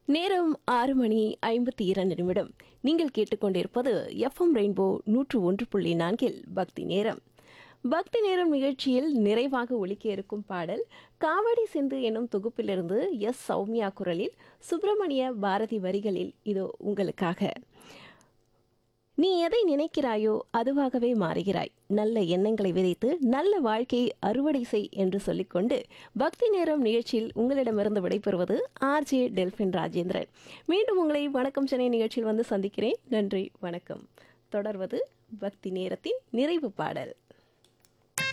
நேரம் ஆறு மணி ஐம்பத்தி இரண்டு நிமிடம் நீங்கள் கேட்டுக்கொண்டிருப்பது எஃப்எம் ரெயின்போ நூற்று ஒன்று புள்ளி நான்கில் பக்தி நேரம் பக்தி நேரம் நிகழ்ச்சியில் நிறைவாக ஒலிக்க இருக்கும் பாடல் காவடி சிந்து என்னும் தொகுப்பிலிருந்து எஸ் சௌமியா குரலில் சுப்பிரமணிய பாரதி வரிகளில் இதோ உங்களுக்காக நீ எதை நினைக்கிறாயோ அதுவாகவே மாறுகிறாய் நல்ல எண்ணங்களை விதைத்து நல்ல வாழ்க்கையை அறுவடை செய் என்று சொல்லிக்கொண்டு பக்தி நேரம் நிகழ்ச்சியில் உங்களிடமிருந்து விடைபெறுவது ஆர்ஜே டெல்பின் ராஜேந்திரன் மீண்டும் உங்களை வணக்கம் சென்னை நிகழ்ச்சியில் வந்து சந்திக்கிறேன் நன்றி வணக்கம் தொடர்வது பக்தி நேரத்தின் நிறைவு பாடல்